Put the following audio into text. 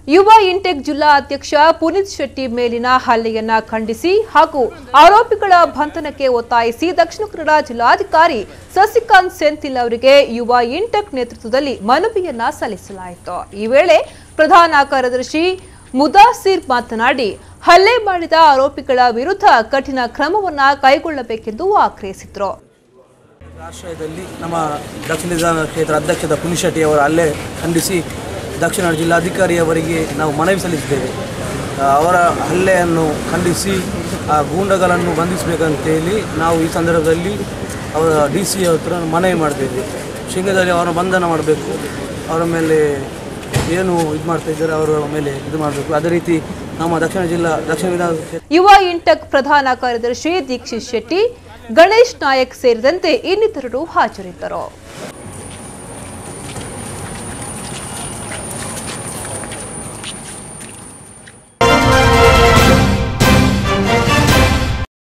ಯುವ ಇಂಟೆಕ್ ಜಿಲ್ಲಾ ಅಧ್ಯಕ್ಷ ಪುನೀತ್ ಶೆಟ್ಟಿ ಮೇಲಿನ ಹಲ್ಲೆಯನ್ನ ಖಂಡಿಸಿ ಹಾಗೂ ಆರೋಪಿಗಳ ಬಂಧನಕ್ಕೆ ಒತ್ತಾಯಿಸಿ ದಕ್ಷಿಣ ಕನ್ನಡ ಜಿಲ್ಲಾಧಿಕಾರಿ ಸಸಿಕಾಂತ್ ಸೆಂಥಿಲ್ ಅವರಿಗೆ ಯುವ ಇಂಟೆಕ್ ನೇತೃತ್ವದಲ್ಲಿ ಮನವಿಯನ್ನ ಸಲ್ಲಿಸಲಾಯಿತು ಈ ವೇಳೆ ಪ್ರಧಾನ ಕಾರ್ಯದರ್ಶಿ ಮುದಾಸಿರ್ ಮಾತನಾಡಿ ಹಲ್ಲೆ ಮಾಡಿದ ಆರೋಪಿಗಳ ವಿರುದ್ಧ ಕಠಿಣ ಕ್ರಮವನ್ನ ಕೈಗೊಳ್ಳಬೇಕೆಂದು ಆಗ್ರಹಿಸಿದ್ರು ಆಶ್ರಯದಲ್ಲಿ ನಮ್ಮ ದಕ್ಷಿಣ ವಿಧಾನ ಕ್ಷೇತ್ರ ಅಧ್ಯಕ್ಷದ ಪುನಿಶೆಟ್ಟಿ ಅವರ ಹಲ್ಲೆ ಖಂಡಿಸಿ ದಕ್ಷಿಣ ಜಿಲ್ಲಾಧಿಕಾರಿಯವರಿಗೆ ನಾವು ಮನವಿ ಸಲ್ಲಿಸಿದ್ದೇವೆ ಆ, ಅವರ ಹಲ್ಲೆಯನ್ನು ಖಂಡಿಸಿ ಆ ಗೂಂಡಗಳನ್ನು ಬಂಧಿಸಬೇಕಂತೇಳಿ ನಾವು ಈ ಸಂದರ್ಭದಲ್ಲಿ ಅವರ ಡಿ ಸಿ ಹತ್ರ ಮನವಿ ಮಾಡಿದ್ದೇವೆ ಶೀಘ್ರದಲ್ಲಿ ಅವರ ಬಂಧನ ಮಾಡಬೇಕು ಅವರ ಮೇಲೆ ಏನು ಇದು ಮಾಡ್ತಾ ಇದ್ದಾರೆ ಅವರ ಮೇಲೆ ಇದು ಮಾಡಬೇಕು ಅದೇ ರೀತಿ ನಮ್ಮ ದಕ್ಷಿಣ ಜಿಲ್ಲಾ ದಕ್ಷಿಣ ವಿಧಾನ ಕ್ಷೇತ್ರ ಯುವ ಇಂಟಕ್ ಪ್ರಧಾನ ಕಾರ್ಯದರ್ಶಿ ದೀಕ್ಷಿತ್ ಶೆಟ್ಟಿ ಗಣೇಶ್ ನಾಯಕ್ ಸೇರಿದಂತೆ ಇನ್ನಿತರರು ಹಾಜರಿದ್ದರು